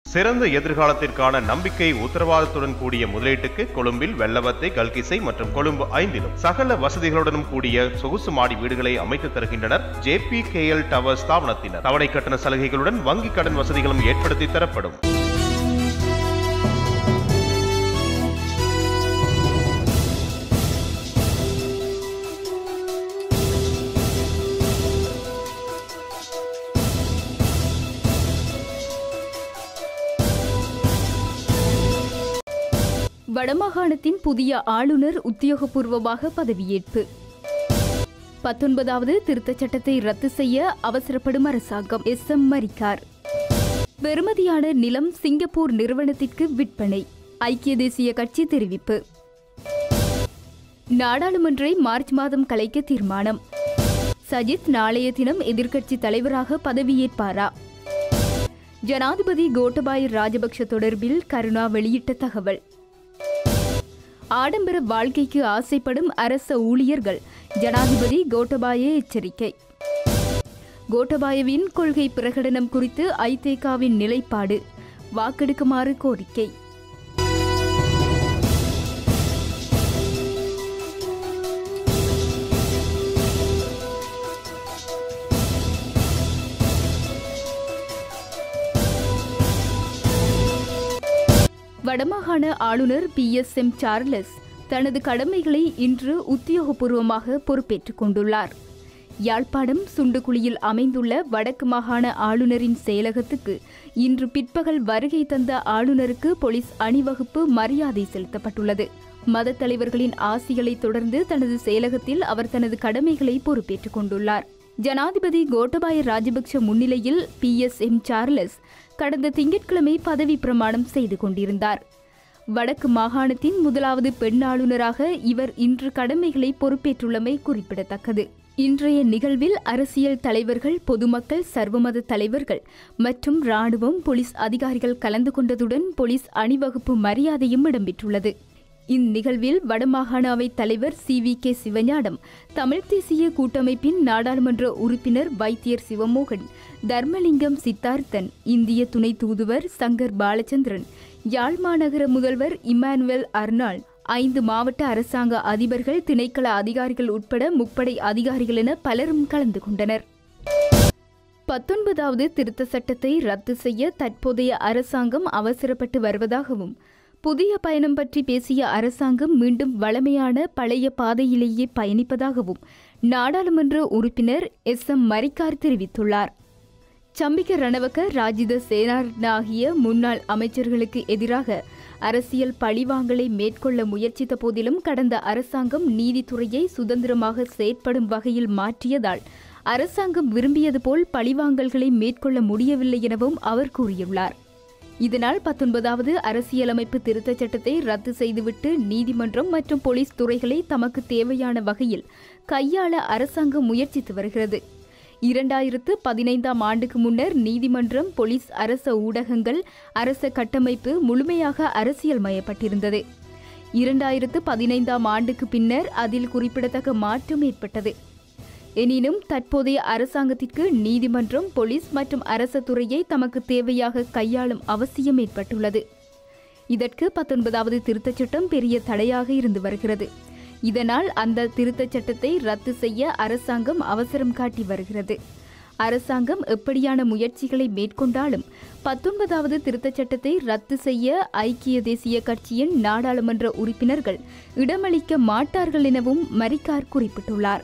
சிறந்த எதிர்காலத்திற்கான நம்பிக்கை உத்தரவாதத்துடன் கூடிய முதலீட்டுக்கு கொழும்பில் வெள்ளவத்தை கல்கிசை மற்றும் கொழும்பு ஐந்திலும் சகல வசதிகளுடனும் கூடிய சொகுசு மாடி வீடுகளை அமைத்து தருகின்றனர் ஜேபி கேஎல் டவர் ஸ்தாபனத்தினர் தவணை கட்டண சலுகைகளுடன் வங்கி கடன் வசதிகளும் ஏற்படுத்தி தரப்படும் வடமாகாணத்தின் புதிய ஆளுநர் உத்தியோகபூர்வமாக பதவியேற்பு பத்தொன்பதாவது திருத்தச் சட்டத்தை ரத்து செய்ய அவசரப்படும் அரசாங்கம் எஸ் எம் மரிக்கார் பெறுமதியான நிலம் சிங்கப்பூர் நிறுவனத்திற்கு விற்பனை ஐக்கிய தேசிய கட்சி தெரிவிப்பு நாடாளுமன்றை மார்ச் மாதம் கலைக்க தீர்மானம் சஜித் நாளைய தினம் எதிர்க்கட்சி தலைவராக பதவியேற்பாரா ஜனாதிபதி கோட்டபாய ராஜபக்ஷ தொடர்பில் கருணா வெளியிட்ட தகவல் ஆடம்பர வாழ்க்கைக்கு ஆசைப்படும் அரச ஊழியர்கள் ஜனாதிபதி கோட்டபாய எச்சரிக்கை கோட்டபாயவின் கொள்கை பிரகடனம் குறித்து ஐதேகாவின் நிலைப்பாடு வாக்கெடுக்குமாறு கோரிக்கை வடமாகாண ஆளுநர் பி எஸ் எம் சார்லஸ் தனது கடமைகளை இன்று உத்தியோகபூர்வமாக பொறுப்பேற்றுக் கொண்டுள்ளார் யாழ்ப்பாணம் சுண்டுகுழியில் அமைந்துள்ள வடக்கு மாகாண ஆளுநரின் செயலகத்துக்கு இன்று பிற்பகல் வருகை தந்த ஆளுநருக்கு போலீஸ் அணிவகுப்பு மரியாதை செலுத்தப்பட்டுள்ளது மத தலைவர்களின் ஆசிகளை தொடர்ந்து தனது செயலகத்தில் அவர் தனது கடமைகளை பொறுப்பேற்றுக் கொண்டுள்ளார் ஜனாதிபதி கோட்டபாய ராஜபக்ஷ முன்னிலையில் பி எஸ் எம் சார்லஸ் கடந்த திங்கட்கிழமை பதவி பிரமாணம் செய்து கொண்டிருந்தார் வடக்கு மாகாணத்தின் முதலாவது பெண் ஆளுநராக இவர் இன்று கடமைகளை பொறுப்பேற்றுள்ளமை குறிப்பிடத்தக்கது இன்றைய நிகழ்வில் அரசியல் தலைவர்கள் பொதுமக்கள் சர்வமத தலைவர்கள் மற்றும் ராணுவம் போலீஸ் அதிகாரிகள் கலந்து கொண்டதுடன் போலீஸ் அணிவகுப்பு மரியாதையும் இடம்பெற்றுள்ளது இந்நிகழ்வில் வடமாகாண அவைத் தலைவர் C V K Sivagnanam Tamil தேசிய கூட்டமைப்பின் நாடாளுமன்ற உறுப்பினர் வைத்தியர் சிவமோகன் தர்மலிங்கம் சித்தார்த்தன் இந்திய துணை தூதுவர் சங்கர் பாலச்சந்திரன் யாழ் மாநகர முதல்வர் இமானுவேல் அர்னால்ட் ஐந்து மாவட்ட அரசாங்க அதிபர்கள் திணைக்கள அதிகாரிகள் உட்பட முப்படை அதிகாரிகள் என பலரும் கலந்து கொண்டனர் பத்தொன்பதாவது திருத்த சட்டத்தை ரத்து செய்ய தற்போதைய அரசாங்கம் அவசரப்பட்டு வருவதாகவும் புதிய பயணம் பற்றி பேசிய அரசாங்கம் மீண்டும் வளமையான பழைய பாதையிலேயே பயணிப்பதாகவும் நாடாளுமன்ற உறுப்பினர் எஸ் எம் மரிக்கார் தெரிவித்துள்ளார் சம்பிக்க ரணவக்க ராஜித சேனாரத்ன ஆகிய முன்னாள் அமைச்சர்களுக்கு எதிராக அரசியல் பழிவாங்கலை மேற்கொள்ள முயற்சித்த போதிலும் கடந்த அரசாங்கம் நீதித்துறையை சுதந்திரமாக செயற்படும் வகையில் மாற்றியதால் அரசாங்கம் விரும்பியது போல் பழிவாங்கல்களை மேற்கொள்ள முடியவில்லை எனவும் அவர் கூறியுள்ளார் இதனால் பத்தொன்பதாவது அரசியலமைப்பு திருத்தச் சட்டத்தை ரத்து செய்துவிட்டு நீதிமன்றம் மற்றும் போலீஸ் துறைகளை தமக்கு தேவையான வகையில் கையாள அரசாங்கம் முயற்சித்து வருகிறது இரண்டாயிரத்து பதினைந்தாம் ஆண்டுக்கு முன்னர் நீதிமன்றம் போலீஸ் அரச ஊடகங்கள் அரச கட்டமைப்பு முழுமையாக அரசியல் மயப்பட்டிருந்தது இரண்டாயிரத்து பதினைந்தாம் ஆண்டுக்கு பின்னர் அதில் குறிப்பிடத்தக்க மாற்றம் ஏற்பட்டது எனினும் தற்போதைய அரசாங்கத்திற்கு நீதிமன்றம் போலீஸ் மற்றும் அரச துறையை தமக்கு தேவையாக கையாளும் அவசியம் ஏற்பட்டுள்ளது இதற்கு பத்தொன்பதாவது திருத்தச் சட்டம் பெரிய தடையாக இருந்து வருகிறது இதனால் அந்த திருத்தச் சட்டத்தை ரத்து செய்ய அரசாங்கம் அவசரம் காட்டி வருகிறது அரசாங்கம் எப்படியான முயற்சிகளை மேற்கொண்டாலும் பத்தொன்பதாவது திருத்தச் சட்டத்தை ரத்து செய்ய ஐக்கிய தேசிய கட்சியின் நாடாளுமன்ற உறுப்பினர்கள் இடமளிக்க மாட்டார்கள் எனவும் மரிக்கார் குறிப்பிட்டுள்ளார்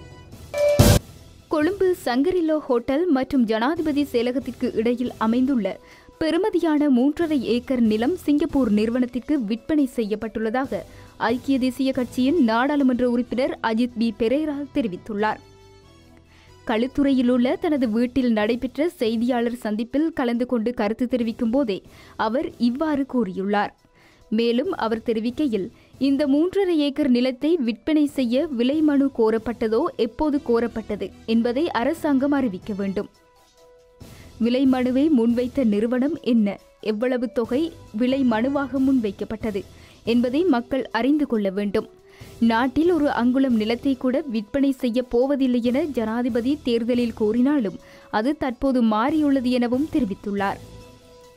கொழும்பு சங்கரிலோ ஹோட்டல் மற்றும் ஜனாதிபதி செயலகத்திற்கு இடையில் அமைந்துள்ள பெறுமதியான மூன்றரை ஏக்கர் நிலம் சிங்கப்பூர் நிறுவனத்திற்கு விற்பனை செய்யப்பட்டுள்ளதாக ஐக்கிய தேசிய கட்சியின் நாடாளுமன்ற உறுப்பினர் அஜித் பி பெரேரா தெரிவித்துள்ளார் களுத்துறையில் உள்ள தனது வீட்டில் நடைபெற்ற செய்தியாளர் சந்திப்பில் கலந்து கொண்டு கருத்து தெரிவிக்கும் போதே அவர் இவ்வாறு கூறியுள்ளார் மேலும் அவர் தெரிவிக்கையில் இந்த மூன்றரை ஏக்கர் நிலத்தை விற்பனை செய்ய விலை மனு கோரப்பட்டதோ எப்போது கோரப்பட்டது என்பதை அரசாங்கம் அறிவிக்க வேண்டும் விலை மனுவை முன்வைத்த நிறுவனம் என்ன எவ்வளவு தொகை விலை மனுவாக முன்வைக்கப்பட்டது என்பதை மக்கள் அறிந்து கொள்ள வேண்டும் நாட்டில் ஒரு அங்குலம் நிலத்தை கூட விற்பனை செய்ய போவதில்லை என ஜனாதிபதி தேர்தலில் கூறினாலும் அது தற்போது மாறியுள்ளது எனவும் தெரிவித்துள்ளார்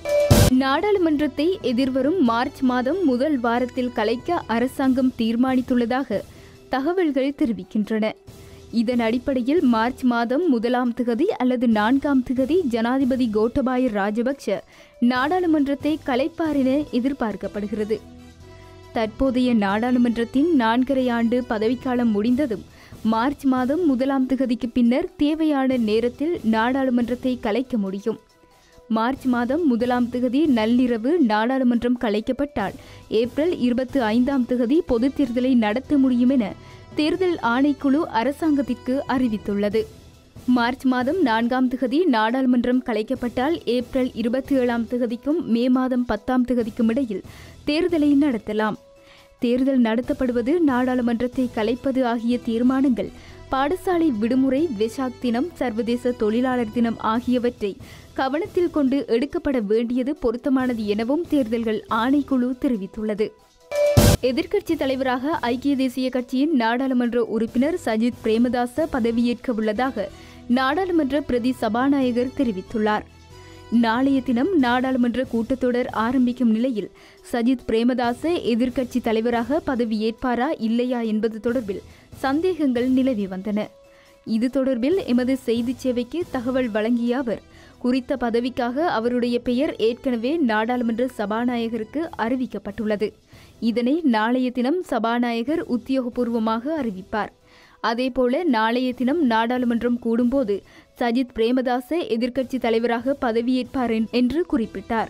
நாடாளுமன்றத்தை எதிர்வரும் மார்ச் மாதம் முதல் வாரத்தில் கலைக்க அரசாங்கம் தீர்மானித்துள்ளதாக தகவல்கள் தெரிவிக்கின்றன இதன் அடிப்படையில் மார்ச் மாதம் முதலாம் திகதி அல்லது நான்காம் திகதி ஜனாதிபதி கோட்டபாய ராஜபக்ஷ நாடாளுமன்றத்தை கலைப்பார் என எதிர்பார்க்கப்படுகிறது தற்போதைய நாடாளுமன்றத்தின் நான்கரை ஆண்டு பதவிக்காலம் முடிந்ததும் மார்ச் மாதம் முதலாம் திகதிக்கு பின்னர் தேவையான நேரத்தில் நாடாளுமன்றத்தை கலைக்க முடியும் மார்ச் மாதம் முதலாம் திகதி நள்ளிரவு நாடாளுமன்றம் கலைக்கப்பட்டால் ஏப்ரல் இருபத்தி ஐந்தாம் திகதி பொதுத் தேர்தலை நடத்த முடியும் என தேர்தல் ஆணைக்குழு அரசாங்கத்திற்கு அறிவித்துள்ளது மார்ச் மாதம் நான்காம் திகதி நாடாளுமன்றம் கலைக்கப்பட்டால் ஏப்ரல் இருபத்தி ஏழாம் திகதிக்கும் மே மாதம் பத்தாம் திகதிக்கும் இடையில் தேர்தலை நடத்தலாம் தேர்தல் நடத்தப்படுவது நாடாளுமன்றத்தை கலைப்பது ஆகிய தீர்மானங்கள் பாடசாலை விடுமுறை வெசாக் தினம் சர்வதேச தொழிலாளர் தினம் ஆகியவற்றை கவனத்தில் கொண்டு எடுக்கப்பட வேண்டியது பொருத்தமானது எனவும் தேர்தல்கள் ஆணைக்குழு தெரிவித்துள்ளது எதிர்க்கட்சி தலைவராக ஐக்கிய தேசிய கட்சியின் நாடாளுமன்ற உறுப்பினர் சஜித் பிரேமதாச பதவியேற்க உள்ளதாக நாடாளுமன்ற பிரதி சபாநாயகர் தெரிவித்துள்ளார் நாளைய தினம் நாடாளுமன்ற கூட்டத்தொடர் ஆரம்பிக்கும் நிலையில் சஜித் பிரேமதாச எதிர்க்கட்சி தலைவராக பதவியேற்பாரா இல்லையா என்பது தொடர்பில் சந்தேகங்கள் நிலவி வந்தன இது தொடர்பில் எமது செய்திச் சேவைக்கு தகவல் வழங்கிய அவர் குறித்த பதவிக்காக அவருடைய பெயர் ஏற்கனவே நாடாளுமன்ற சபாநாயகருக்கு அறிவிக்கப்பட்டுள்ளது இதனை நாளைய தினம் சபாநாயகர் உத்தியோகபூர்வமாக அறிவிப்பார் அதேபோல நாளைய தினம் நாடாளுமன்றம் கூடும்போது சஜித் பிரேமதாச எதிர்க்கட்சி தலைவராக பதவியேற்பார் என்று குறிப்பிட்டார்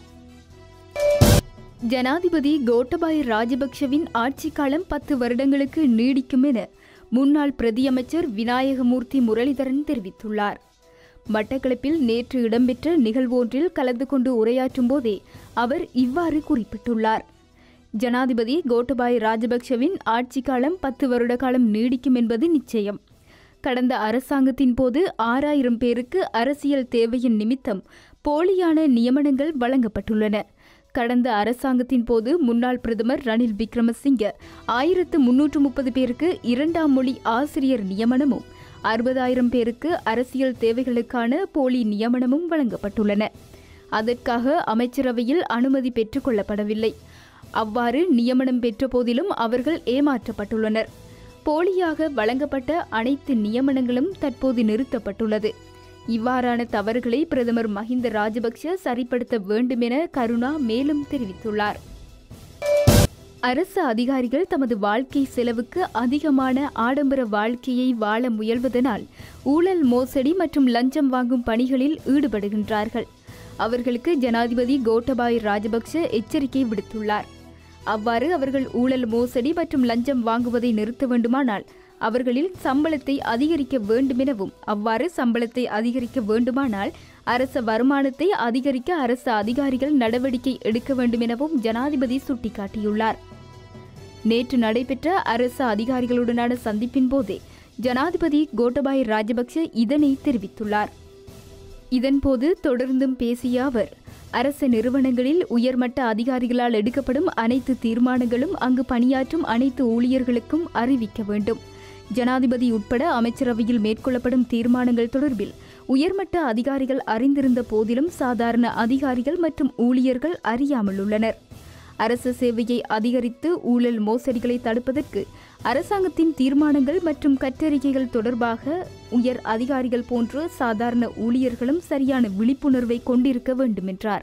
ஜனாதிபதி கோட்டபாய ராஜபக்ஷவின் ஆட்சி காலம் பத்து வருடங்களுக்கு நீடிக்கும் என முன்னாள் பிரதியமைச்சர் விநாயகமூர்த்தி முரளிதரன் தெரிவித்துள்ளார் மட்டக்களப்பில் நேற்று இடம்பெற்ற நிகழ்வொன்றில் கலந்து கொண்டு உரையாற்றும் போதே அவர் இவ்வாறு குறிப்பிட்டுள்ளார் ஜனாதிபதி கோட்டபாய ராஜபக்ஷவின் ஆட்சி காலம் பத்து வருட காலம் நீடிக்கும் என்பது நிச்சயம் கடந்த அரசாங்கத்தின் போது ஆறாயிரம் பேருக்கு அரசியல் தேவையின் நிமித்தம் போலியான நியமனங்கள் வழங்கப்பட்டுள்ளன கடந்த அரசாங்கத்தின் போது முன்னாள் பிரதமர் ரணில் விக்ரமசிங்க ஆயிரத்து முன்னூற்று முப்பது பேருக்கு இரண்டாம் மொழி ஆசிரியர் நியமனமும் அறுபதாயிரம் பேருக்கு அரசியல் தேவைகளுக்கான போலி நியமனமும் வழங்கப்பட்டுள்ளன அதற்காக அமைச்சரவையில் அனுமதி பெற்றுக்கொள்ளப்படவில்லை அவ்வாறு நியமனம் பெற்ற போதிலும் அவர்கள் ஏமாற்றப்பட்டுள்ளனர் போலியாக வழங்கப்பட்ட அனைத்து நியமனங்களும் தற்போது நிறுத்தப்பட்டுள்ளது இவ்வாறான தவறுகளை பிரதமர் மஹிந்த ராஜபக்ஷ சரிப்படுத்த வேண்டும் என கருணா மேலும் தெரிவித்துள்ளார் அரசு அதிகாரிகள் தமது வாழ்க்கை செலவுக்கு அதிகமான ஆடம்பர வாழ்க்கையை வாழ முயல்வதனால் ஊழல் மோசடி மற்றும் லஞ்சம் வாங்கும் பணிகளில் ஈடுபடுகின்றார்கள் அவர்களுக்கு ஜனாதிபதி கோட்டபாய் ராஜபக்ஷ எச்சரிக்கை விடுத்துள்ளார் அவ்வாறு அவர்கள் ஊழல் மோசடி மற்றும் லஞ்சம் வாங்குவதை நிறுத்த வேண்டுமானால் அவர்களில் சம்பளத்தை அதிகரிக்க வேண்டுமெனவும் அவ்வாறு சம்பளத்தை அதிகரிக்க வேண்டுமானால் அரச வருமானத்தை அதிகரிக்க அரசு அதிகாரிகள் நடவடிக்கை எடுக்க வேண்டுமெனவும் ஜனாதிபதி சுட்டிக்காட்டியுள்ளார் நேற்று நடைபெற்ற அரசு அதிகாரிகளுடனான சந்திப்பின் போதே ஜனாதிபதி கோட்டபாய ராஜபக்ஷ இதனை தெரிவித்துள்ளார் இதன்போது தொடர்ந்தும் பேசிய அவர் அரசு நிறுவனங்களில் உயர்மட்ட அதிகாரிகளால் எடுக்கப்படும் அனைத்து தீர்மானங்களும் அங்கு பணியாற்றும் அனைத்து ஊழியர்களுக்கும் அறிவிக்க வேண்டும் ஜனாதிபதி உட்பட அமைச்சரவையில் மேற்கொள்ளப்படும் தீர்மானங்கள் தொடர்பில் உயர்மட்ட அதிகாரிகள் அறிந்திருந்த போதிலும் சாதாரண அதிகாரிகள் மற்றும் ஊழியர்கள் அறியாமல் உள்ளனர் அரசு சேவையை அதிகரித்து ஊழல் மோசடிகளை தடுப்பதற்கு அரசாங்கத்தின் தீர்மானங்கள் மற்றும் கற்றறிக்கைகள் தொடர்பாக உயர் அதிகாரிகள் போன்று சாதாரண ஊழியர்களும் சரியான விழிப்புணர்வை கொண்டிருக்க வேண்டும் என்றார்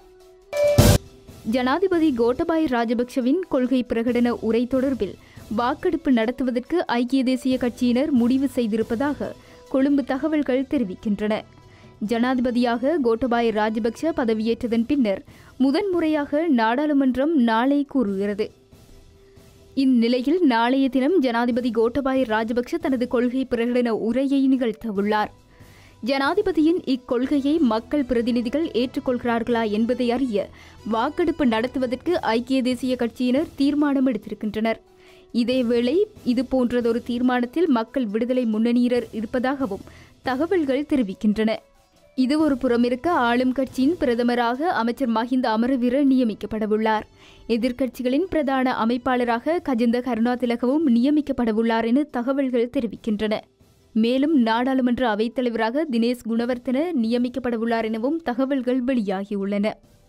ஜனாதிபதி கோட்டபாய ராஜபக்ஷவின் கொள்கை பிரகடன உரை தொடர்பில் வாக்கெடுப்பு நடத்துவதற்கு ஐக்கிய தேசிய கட்சியினர் முடிவு செய்திருப்பதாக கொழும்பு தகவல்கள் தெரிவிக்கின்றன ஜனாதிபதியாக கோட்டபாய ராஜபக்ஷ பதவியேற்றதன் பின்னர் முதன்முறையாக நாடாளுமன்றம் நாளை கூறுகிறது இந்நிலையில் நாளைய தினம் ஜனாதிபதி கோட்டபாய ராஜபக்ஷ தனது கொள்கை பிரகடன உரையை நிகழ்த்தவுள்ளார் ஜனாதிபதியின் இக்கொள்கையை மக்கள் பிரதிநிதிகள் ஏற்றுக்கொள்கிறார்களா என்பதை அறிய வாக்கெடுப்பு நடத்துவதற்கு ஐக்கிய தேசிய கட்சியினர் தீர்மானம் எடுத்திருக்கின்றனர் இதேவேளை இது போன்றதொரு தீர்மானத்தில் மக்கள் விடுதலை முன்னணியினர் இருப்பதாகவும் தகவல்கள் தெரிவிக்கின்றன இது ஒரு புறமிருக்க ஆளும் கட்சியின் பிரதமராக அமைச்சர் மஹிந்த அமரவீர நியமிக்கப்படவுள்ளார் எதிர்க்கட்சிகளின் பிரதான அமைப்பாளராக கஜந்த கருணாதிலகவும் நியமிக்கப்படவுள்ளார் என தகவல்கள் தெரிவிக்கின்றன மேலும் நாடாளுமன்ற அவைத்தலைவராக தினேஷ் குணவர்த்தன நியமிக்கப்படவுள்ளார் எனவும் தகவல்கள் வெளியாகியுள்ளன